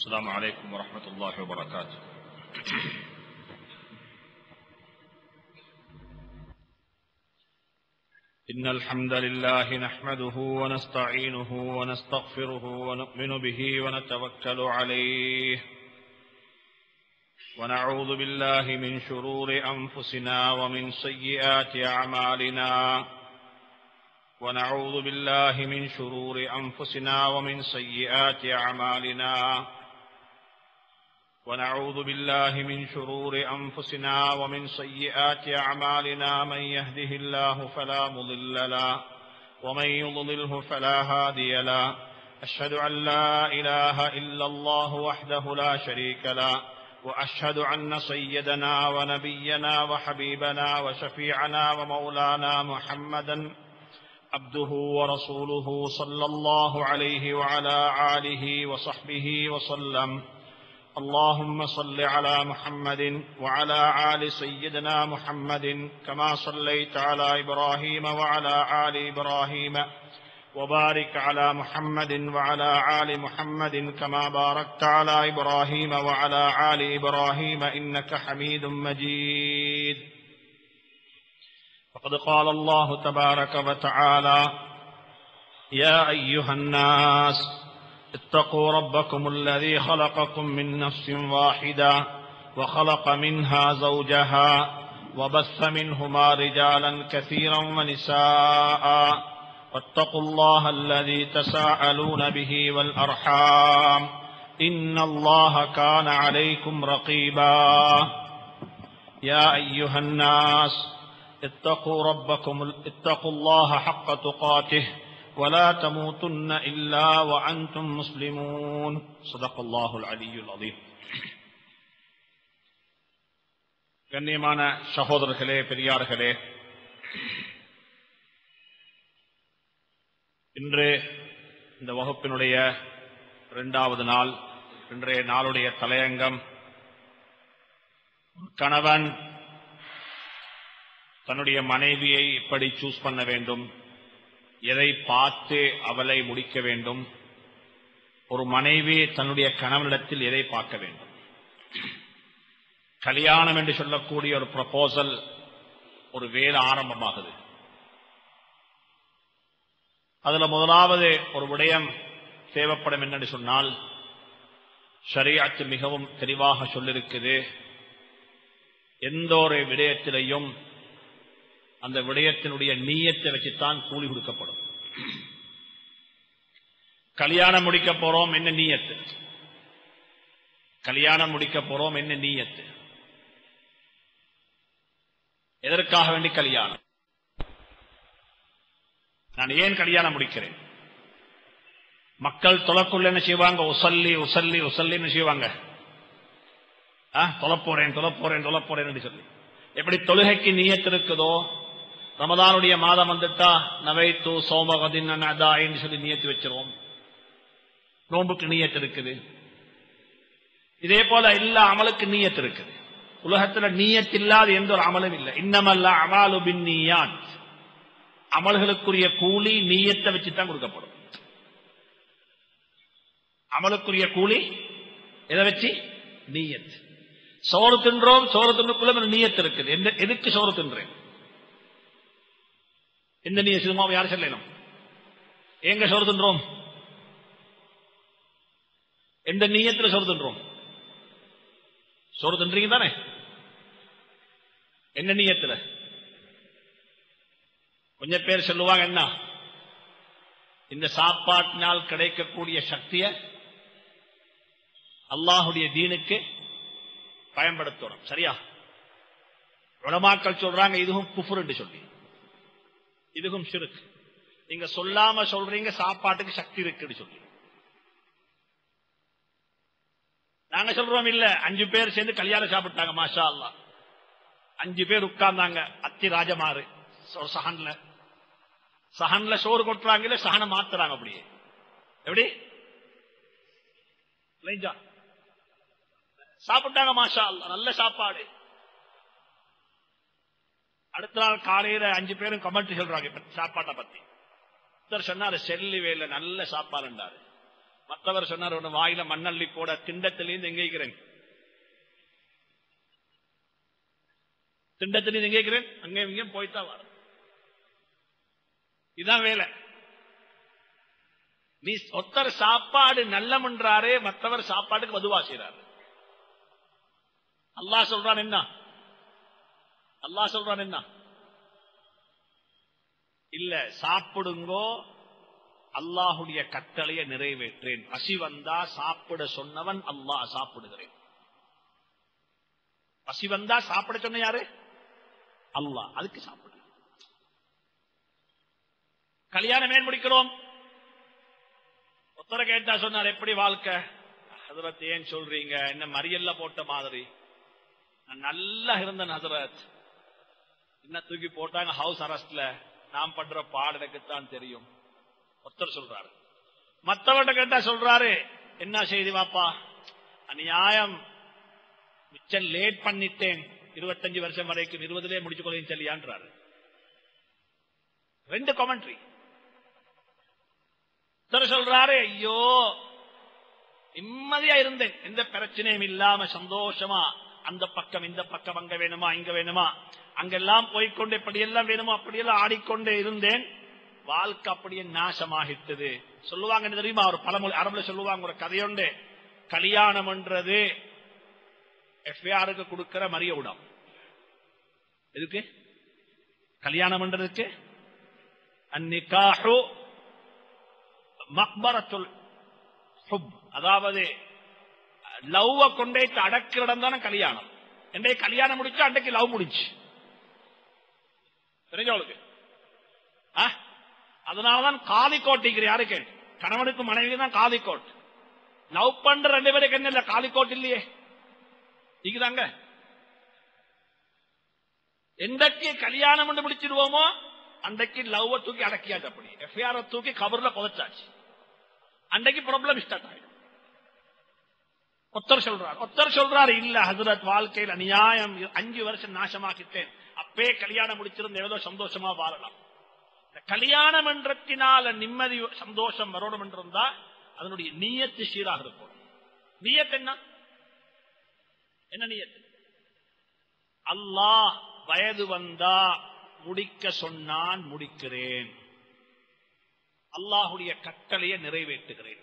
السلام عليكم ورحمة الله وبركاته إن الحمد لله نحمده ونستعينه ونستغفره ونؤمن به ونتوكل عليه ونعوذ بالله من شرور أنفسنا ومن سيئات أعمالنا ونعوذ بالله من شرور أنفسنا ومن سيئات أعمالنا ونعوذ بالله من شرور أنفسنا ومن سيئات أعمالنا من يهده الله فلا مضل له ومن يضلله فلا هادي له أشهد أن لا إله إلا الله وحده لا شريك له وأشهد أن سيدنا ونبينا وحبيبنا وشفيعنا ومولانا محمدا عبده ورسوله صلى الله عليه وعلى آله وصحبه وسلم اللهم صل على محمد وعلى آل سيدنا محمد كما صليت على إبراهيم وعلى آل إبراهيم وبارك على محمد وعلى آل محمد كما باركت على إبراهيم وعلى آل إبراهيم إنك حميد مجيد فقد قال الله تبارك وتعالى يا أيها الناس اتقوا ربكم الذي خلقكم من نفس واحدة وخلق منها زوجها وبث منهما رجالا كثيرا ونساء واتقوا الله الذي تساءلون به والأرحام إن الله كان عليكم رقيبا يا أيها الناس اتقوا ربكم اتقوا الله حق تقاته ولا تموتن إلا وأنتم مسلمون صدق الله العلي العظيم கண்ணியமான சகோதரர்களே பெரியார்களே இன்று இந்த வகுப்பினுடைய இரண்டாவது நாள் இன்றைய நாளுடைய தலையங்கம் கணவன் தன்னுடைய மனைவியை எப்படி சூஸ் பண்ண வேண்டும் எதை பார்த்து அவளை முடிக்க வேண்டும் ஒரு மனைவி தன்னுடைய கணவனிடத்தில் எதை பார்க்க வேண்டும் கல்யாணம் என்று சொல்லக்கூடிய ஒரு ப்ரப்போசல் ஒரு வேலை ஆரம்பமாகுது அதுல முதலாவது ஒரு விடயம் தேவைப்படும் என்னன்னு சொன்னால் ஷரியாத்து மிகவும் தெளிவாக சொல்லிருக்குது எந்த ஒரு விடயத்திலையும் அந்த விடயத்தினுடைய நீயத்தை வச்சுத்தான் கூலி கொடுக்கப்படும் கல்யாணம் முடிக்க போறோம் என்ன நீயத்து கல்யாணம் முடிக்க போறோம் என்ன நீயத்து எதற்காக வேண்டி கல்யாணம் நான் ஏன் கல்யாணம் முடிக்கிறேன் மக்கள் தொலைக்குள்ள என்ன செய்வாங்க உசல்லி உசல்லி உசல்லின்னு செய்வாங்க தொலைப்போறேன் தொலைப்போறேன் தொலைப்போறேன் சொல்லி எப்படி தொழுகைக்கு நீயத்து இருக்குதோ ரமதானுடைய மாதம் வந்துட்டா நவைத்து சோமகதின் அதாயின்னு சொல்லி நியத்து வச்சிருவோம் நோம்புக்கு நீயத்து இருக்குது இதே போல எல்லா அமலுக்கு நீயத்து இருக்குது உலகத்துல நீயத்து இல்லாத எந்த ஒரு அமலும் இல்லை இன்னமல்ல அமாலு பின் நீயான் அமல்களுக்குரிய கூலி நீயத்தை வச்சுதான் கொடுக்கப்படும் அமலுக்குரிய கூலி எதை வச்சு நீயத் சோறு தின்றோம் சோறு தின்னுக்குள்ள நீயத்து இருக்குது எதுக்கு சோறு தின்றேன் எந்த நீ சினிமாவை யார் சொல்லணும் எங்க சோறு தின்றோம் எந்த நீயத்தில் சோறு தின்றோம் சோறு தின்றீங்க தானே என்ன நீயத்துல கொஞ்சம் பேர் சொல்லுவாங்க என்ன இந்த சாப்பாட்டினால் கிடைக்கக்கூடிய சக்திய அல்லாஹுடைய தீனுக்கு பயன்படுத்தணும் சரியா உடமாக்கள் சொல்றாங்க இதுவும் குஃபுர் என்று சொல்லி இதுவும் சிறுக்கு நீங்க சொல்லாம சொல்றீங்க சாப்பாட்டுக்கு சக்தி இருக்குன்னு சொல்லி நாங்க சொல்றோம் இல்ல அஞ்சு பேர் சேர்ந்து கல்யாணம் சாப்பிட்டாங்க மாஷா அல்லா அஞ்சு பேர் உட்கார்ந்தாங்க அத்தி ராஜமாறு ஒரு சஹன்ல சஹன்ல சோறு கொட்டுறாங்க இல்ல சஹனை மாத்துறாங்க அப்படியே எப்படி சாப்பிட்டாங்க மாஷா அல்லா நல்ல சாப்பாடு அடுத்த நாள் காலையில அஞ்சு பேரும் கமெண்ட் சொல்றாங்க சாப்பாட்டை பத்தி ஒருத்தர் சொன்னாரு செல்லி வேல நல்ல சாப்பாடுண்டாரு மற்றவர் சொன்னார் உன வாயில மண்ணள்ளி போட திண்டத்திலேருந்து எங்க இருக்கிறேன் திண்டத்திலேருந்து எங்க இருக்கிறேன் அங்கே இங்கேயும் போய்த்தான் வர இதான் வேலை நீ ஒத்தர் சாப்பாடு நல்லமன்றாரே மற்றவர் சாப்பாட்டுக்கு மதுவா செய்றாரு அல்லாஹ் சொல்றான் என்ன அல்லாஹ் சொல்றான் என்ன இல்ல சாப்பிடுங்கோ அல்லாஹுடைய கட்டளையை நிறைவேற்றேன் பசி வந்தா சாப்பிட சொன்னவன் அல்லாஹ் சாப்பிடுகிறேன் பசி வந்தா சாப்பிட சொன்ன யாரு அல்லாஹ் அதுக்கு சாப்பிடு கல்யாணம் ஏன் முடிக்கிறோம் ஒத்தரை கேட்டா சொன்னார் எப்படி வாழ்க்கை ஹசரத் ஏன் சொல்றீங்க என்ன மரியல்ல போட்ட மாதிரி நான் நல்லா இருந்தேன் ஹசரத் என்ன தூக்கி போட்டாங்க ஹவுஸ் அரெஸ்ட்ல நான் பண்ற பாடு எனக்குத்தான் தெரியும் ஒருத்தர் சொல்றாரு மத்தவட்ட கேட்டா சொல்றாரு என்ன செய்தி வாப்பா அநியாயம் மிச்சம் லேட் பண்ணிட்டேன் இருபத்தஞ்சு வருஷம் வரைக்கும் இருபதுலயே முடிச்சு கொள்ளையும் சொல்லியான்றாரு ரெண்டு கமெண்ட்ரி ஒருத்தர் சொல்றாரு ஐயோ நிம்மதியா இருந்தேன் எந்த பிரச்சனையும் இல்லாம சந்தோஷமா அந்த பக்கம் இந்த பக்கம் அங்க வேணுமா இங்க வேணுமா அங்கெல்லாம் போய்க்கொண்டு எப்படியெல்லாம் வேணுமோ அப்படியெல்லாம் ஆடிக்கொண்டே இருந்தேன் வாழ்க்கை அப்படியே நாசமாகிட்டது சொல்லுவாங்க என்ன தெரியுமா ஒரு பழமொழி அரபுல சொல்லுவாங்க ஒரு கதையுண்டு கல்யாணம் என்றது எஃப்ஐஆருக்கு கொடுக்கிற மரிய உடம் எதுக்கு கல்யாணம் பண்றதுக்கு அந்நிகாஹு மக்பரத்துல் ஹுப் அதாவது லவ்வ கொண்டே அடக்கிற இடம் தானே கல்யாணம் என்னைக்கு கல்யாணம் முடிச்சா அன்றைக்கு லவ் முடிச்சு தெரிஞ்சவளுக்கு ஆ? அதனாலதான் காதி கோட்டிக்கிற யாரு கேட்டு கணவனுக்கு மனைவி தான் காதி கோட் லவ் பண்ற ரெண்டு பேருக்கு என்ன இல்ல காதி கோட் இல்லையே இதுதாங்க எந்தக்கு கல்யாணம் பண்ணி முடிச்சிருவோமோ அன்றைக்கு லவ் தூக்கி அடக்கியாச்சு அப்படி எஃப்ஐஆர் தூக்கி கபர்ல புதைச்சாச்சு அன்றைக்கு ப்ராப்ளம் ஸ்டார்ட் ஆயிடும் ஒத்தர் சொல்றார் ஒத்தர் சொல்றாரு இல்ல ஹசரத் வாழ்க்கையில் அநியாயம் அஞ்சு வருஷம் நாசமாக்கிட்டேன் அப்பே கல்யாணம் முடிச்சிருந்த ஏதோ சந்தோஷமா வாழலாம் இந்த கல்யாணம் என்றத்தினால நிம்மதி சந்தோஷம் வரணும் என்றிருந்தா அதனுடைய நீயத்து சீராக இருக்கும் நீயத் என்ன என்ன நீயத்து அல்லாஹ் வயது வந்தா முடிக்க சொன்னான் முடிக்கிறேன் அல்லாஹுடைய கட்டளையை நிறைவேற்றுகிறேன்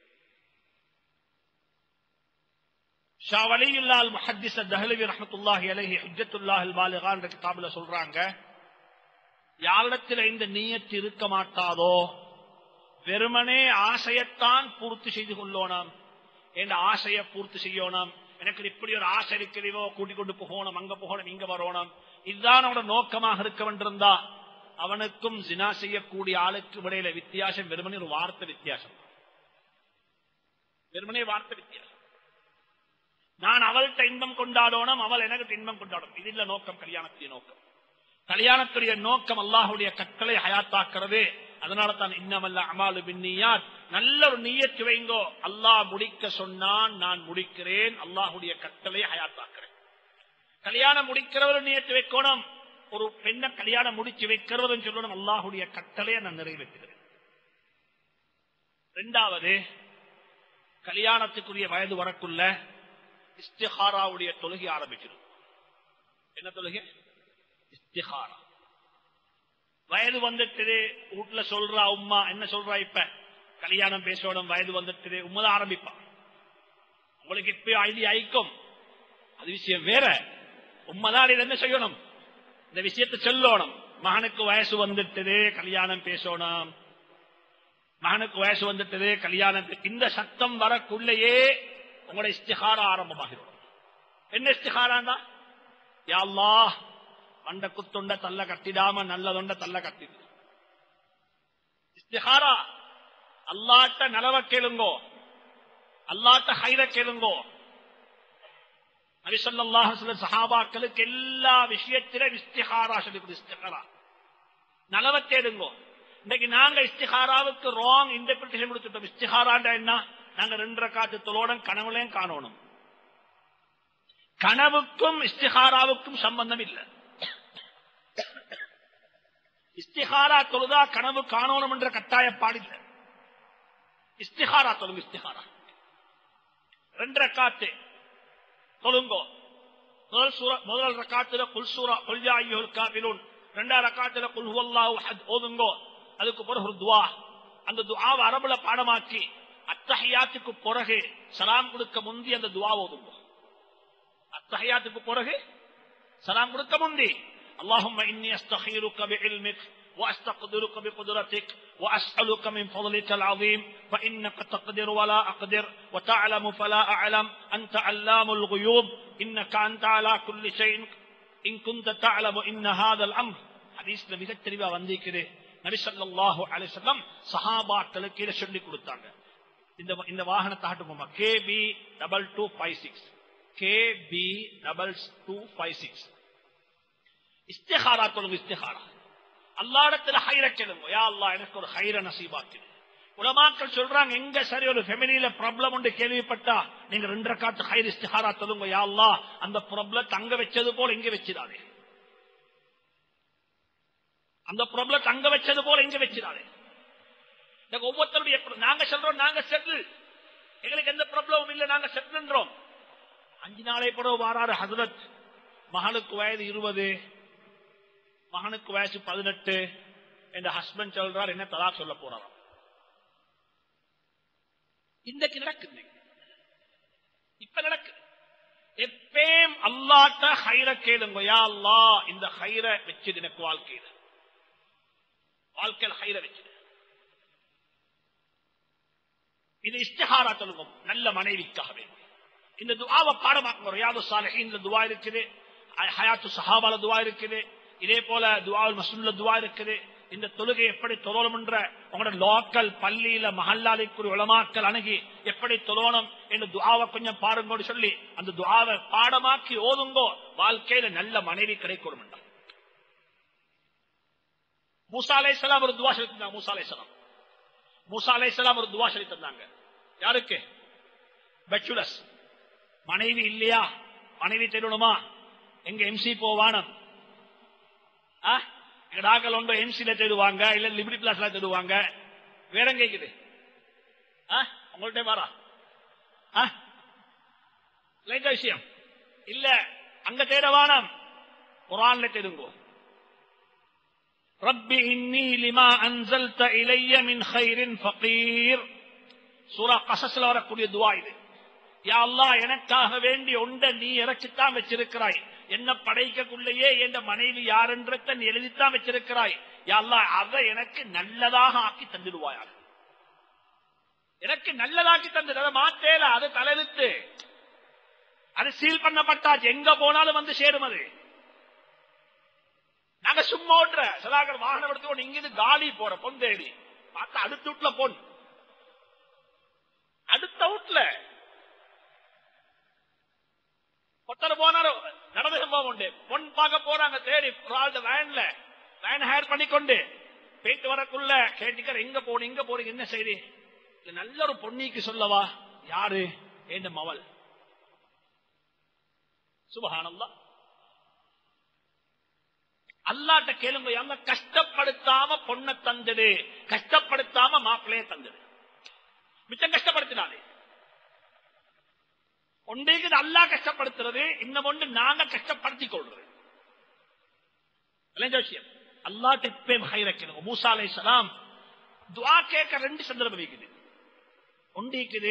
ஷா வலியுல்லால் முஹத்திஸ் தஹ்லவி ரஹ்மத்துல்லாஹி அலைஹி ஹுஜ்ஜத்துல்லாஹ் அல் பாலிகான் கிதாபுல சொல்றாங்க யாரிடத்தில் இந்த நீயத்து இருக்க மாட்டாதோ வெறுமனே ஆசையத்தான் பூர்த்தி செய்து கொள்ளோனாம் என் ஆசையை பூர்த்தி செய்யணும் எனக்கு இப்படி ஒரு ஆசை இருக்கிறதோ கூட்டிக் கொண்டு போகணும் அங்க போகணும் இங்க வரணும் இதுதான் அவனோட நோக்கமாக இருக்க வேண்டியிருந்தா அவனுக்கும் ஜினா செய்யக்கூடிய ஆளுக்கு இடையில வித்தியாசம் வெறுமனே ஒரு வார்த்தை வித்தியாசம் வெறுமனே வார்த்தை வித்தியாசம் நான் அவள்கிட்ட இன்பம் கொண்டாடணும் அவள் எனக்கு இன்பம் கொண்டாடணும் இது இல்ல நோக்கம் கல்யாணத்துடைய நோக்கம் கல்யாணத்துடைய நோக்கம் அல்லாஹுடைய கட்டளை ஹயாத்தாக்குறது அதனால தான் இன்னமல்ல அமாலு பின்னியாத் நல்ல ஒரு நீயத்து வைங்கோ அல்லாஹ் முடிக்க சொன்னான் நான் முடிக்கிறேன் அல்லாஹுடைய கட்டளை ஹயாத்தாக்குறேன் கல்யாணம் முடிக்கிறவர் நீயத்து வைக்கணும் ஒரு பெண்ணை கல்யாணம் முடிச்சு வைக்கிறவர் சொல்லணும் அல்லாஹுடைய கட்டளையை நான் நிறைவேற்றுகிறேன் ரெண்டாவது கல்யாணத்துக்குரிய வயது வரக்குள்ள இஸ்திஹாராவுடைய தொழுகை ஆரம்பிச்சிடும் என்ன தொழுகை இஸ்திஹாரா வயது வந்துட்டு வீட்டுல சொல்றா உம்மா என்ன சொல்றா இப்ப கல்யாணம் பேசணும் வயது வந்துட்டு உண்மைதான் ஆரம்பிப்பான் உங்களுக்கு இப்ப ஐடி ஐக்கும் அது விஷயம் வேற உண்மைதான் இதை என்ன செய்யணும் இந்த விஷயத்தை சொல்லணும் மகனுக்கு வயசு வந்துட்டது கல்யாணம் பேசணும் மகனுக்கு வயசு வந்துட்டது கல்யாணம் இந்த சத்தம் வரக்குள்ளேயே உங்களோட இஸ்திகாரா ஆரம்பமாகிடும் என்ன இஸ்திகாராண்டா யா அல்லாஹ் மண்ட குத்துண்ட தள்ள கட்டிடாம நல்லதொண்ட தள்ள கட்டிடு இஸ்திகாரா அல்லாட்ட நலவ கேளுங்கோ அல்லாட்ட ஹைர கேளுங்கோ நபிசல்லாஹ் சஹாபாக்களுக்கு எல்லா விஷயத்திலும் இஸ்திகாரா சொல்லி இஸ்திகாரா நலவ தேடுங்கோ இன்னைக்கு நாங்க இஸ்திகாராவுக்கு ராங் இன்டர்பிரிட்டேஷன் கொடுத்துட்டோம் இஸ்திகாராண்டா என்ன நாங்க ரெண்டரை காத்துத்தலோட கனவுலையும் காணணும் கனவுக்கும் இஸ்திகாராவுக்கும் சம்பந்தம் இல்லை இஸ்திகாரா தொழுதா கனவு காணணும் என்ற கட்டாயப்பாடில்லை இஸ்திஹாரா தொழுங்க இஸ்திஹாரா ரெண்டு ரக்காத்து தொழுங்கோ முதல் சூர முதல் ரக்காத்துல குல் சூரா குல்யா ஐயுல் காபிலூன் ரெண்டாம் ரக்காத்துல குல் ஹுவல்லாஹு அஹத் ஓதுங்கோ அதுக்கு பிறகு ஒரு துஆ அந்த துஆவை அரபுல பாடமாக்கி அத்தஹியாத்துக்கு பிறகு சலாம் கொடுக்க முந்தி அந்த துஆ ஓதுங்கோ அத்தஹியாத்துக்கு பிறகு சலாம் கொடுக்க முந்தி اللهم إني أستخيرك بعلمك وأستقدرك بقدرتك وأسألك من فضلك العظيم فإنك تقدر ولا أقدر وتعلم فلا أعلم أنت علام الغيوب إنك أنت على كل شيء إن كنت تعلم إن هذا الأمر حديث மிக தெளிவா வந்திருக்குது நபி ஸல்லல்லாஹு அலைஹி வஸல்லம் சஹாபாக்களுக்கு இதை சொல்லி கொடுத்தாங்க இந்த இந்த வாகனத்தை ஆட்டுமா KB double two five six KB double two five six இஸ்திஹாரா தொழுங்க இஸ்திஹாரா அல்லாடத்துல ஹைர கேளுங்க யா அல்லாஹ் எனக்கு ஒரு ஹைர நசீபாக்குது உலமாக்கள் சொல்றாங்க எங்க சரி ஒரு ஃபெமினில ப்ராப்ளம் உண்டு கேள்விப்பட்டா நீங்க ரெண்டரை காத்து ஹைர் இஸ்திஹாரா தொழுங்க யா அல்லாஹ் அந்த ப்ராப்ளம் தங்க வச்சது போல இங்க வச்சிடாதே அந்த ப்ராப்ளம் தங்க வச்சது போல இங்க வச்சிடாதே எனக்கு ஒவ்வொருத்தருடைய நாங்க சொல்றோம் நாங்க செட்டில் எங்களுக்கு எந்த ப்ராப்ளமும் இல்லை நாங்க செட்டில்ன்றோம் அஞ்சு நாளை பிறகு வாராரு ஹசரத் மகனுக்கு வயது இருபது மகனுக்கு வயசு பதினெட்டு என் ஹஸ்பண்ட் சொல்றார் என்ன தலா சொல்ல போறாராம் இன்றைக்கு நடக்குது இப்ப நடக்குது எப்பயும் அல்லாட்ட ஹைர கேளுங்க யா அல்லா இந்த ஹைர வச்சது எனக்கு வாழ்க்கையில வாழ்க்கையில் ஹைர வச்சது இது இஸ்திஹாரா சொல்லுங்க நல்ல மனைவிக்காகவே இந்த துவாவை பாடமாக்குங்க ரியாது சாலிஹீன் துவா இருக்குது ஹயாத்து சஹாபால துவா இருக்குது இதே போல துவாவில் மசூல்ல துவா இருக்குது இந்த தொழுகை எப்படி தொழணும் என்ற உங்களோட லோக்கல் பள்ளியில மஹல்லாலைக்குரிய உளமாக்கல் அணுகி எப்படி தொழணும் என்று துவாவை கொஞ்சம் பாருங்கன்னு சொல்லி அந்த துவாவை பாடமாக்கி ஓதுங்கோ வாழ்க்கையில நல்ல மனைவி கிடைக்கணும் என்றார் மூசா அலைசலாம் ஒரு துவா சொல்லி தந்தாங்க மூசா அலைசலாம் மூசா அலைசலாம் ஒரு துவா சொல்லி தந்தாங்க யாருக்கு பெச்சுலஸ் மனைவி இல்லையா மனைவி தெரியணுமா எங்க எம்சி போவானம் டாக்கள் ஒன்று எம்சில தேடுவாங்க இல்ல லிபர்டி பிளாஸ்ல தேடுவாங்க வேற எங்க இருக்குது உங்கள்கிட்ட வாரா லைட்ட விஷயம் இல்ல அங்க தேடவானம் குரான்ல தேடுங்கோ ربي إني لما أنزلت إلي من خير فقير சூரா கசஸ்ல வரக்கூடிய துவா இது யா அல்லா எனக்காக வேண்டி ஒன்ற நீ இறக்கித்தான் வச்சிருக்கிறாய் என்ன படைக்கக்குள்ளேயே என் மனைவி யாரென்றத நீ எழுதித்தான் வச்சிருக்கிறாய் யா அல்லா அதை எனக்கு நல்லதாக ஆக்கி தந்துடுவாயாக எனக்கு நல்லதாக்கி தந்தது அதை மாத்தேல அது தலைவித்து அது சீல் பண்ணப்பட்டாச்சு எங்க போனாலும் வந்து சேரும் அது நாங்க சும்மா ஓட்டுற சதாகர் வாகனம் எடுத்து இங்கிருந்து காலி போற பொன் தேடி பார்த்தா அடுத்த வீட்டுல பொன் அடுத்த வீட்டுல ஒருத்தர் போனாரு நடந்த சம்பவம் உண்டு பொன் பார்க்க போறாங்க தேடி வேன்ல வேன் ஹயர் பண்ணிக்கொண்டு போயிட்டு வரக்குள்ள கேட்டுக்கிற எங்க போன எங்க போறீங்க என்ன செய்தி நல்ல ஒரு பொன்னிக்கு சொல்லவா யாரு என் மவள் சுபகானந்தா அல்லாட்ட கேளுங்க அவங்க கஷ்டப்படுத்தாம பொண்ணை தந்தது கஷ்டப்படுத்தாம மாப்பிள்ளைய தந்தது மிச்சம் கஷ்டப்படுத்தினாலே ஒன்றைக்கு அல்லா கஷ்டப்படுத்துறது இன்னும் ஒன்று நாங்க கஷ்டப்படுத்திக் கொள்றது விஷயம் அல்லாட்ட இப்பயும் ஹைரக்கணும் மூசா அலை சலாம் துவா கேட்க ரெண்டு சந்தர்ப்பம் இருக்குது ஒண்டிக்குது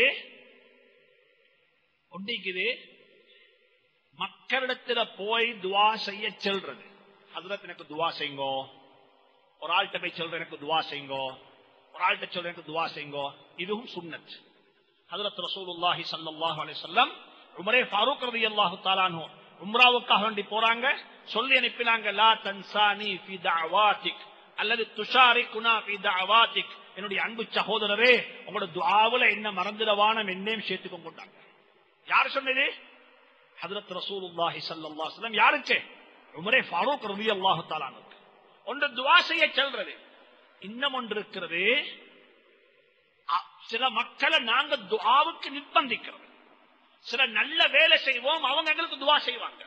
ஒண்டிக்குது மக்களிடத்துல போய் துவா செய்ய செல்றது அதுல எனக்கு துவா செய்யுங்கோ ஒரு ஆள்கிட்ட போய் சொல்ற எனக்கு துவா செய்யுங்கோ ஒரு ஆள்கிட்ட சொல்ற எனக்கு துவா செய்யுங்கோ இதுவும் சுண்ணத் ஹதரத் ரசூலுல்லாஹி ஸல்லல்லாஹு அலைஹி வஸல்லம் உமரே ஃபாரூக் ரலியல்லாஹு தஆலா அன்ஹு உம்ராவுக்காக வேண்டி போறாங்க சொல்லி அனுப்பினாங்க லா தன்சானி ஃபி தஅவாதிக் அல்லது துஷாரிகுனா ஃபி தஅவாதிக் என்னுடைய அன்பு சகோதரரே உங்களோட துஆவுல என்ன மறந்துடவானம் என்னையும் சேர்த்துக் கொண்டாங்க யார் சொன்னது ஹதரத் ரசூலுல்லாஹி ஸல்லல்லாஹு அலைஹி வஸல்லம் யாருக்கு உமரே ஃபாரூக் ரலியல்லாஹு தஆலா அன்ஹு ஒன்று துஆ செய்ய செல்றது இன்னும் ஒன்று இருக்கிறது சில மக்களை நாங்க துவாவுக்கு நிர்பந்திக்கிறோம் சில நல்ல வேலை செய்வோம் அவங்க எங்களுக்கு துவா செய்வாங்க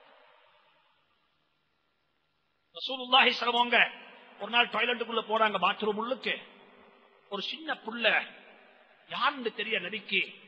ரசூலுல்லாஹி சொல்லுவாங்க ஒரு நாள் டாய்லெட்டுக்குள்ள போறாங்க பாத்ரூம் உள்ளுக்கு ஒரு சின்ன புள்ள யாருன்னு தெரிய நபிக்கு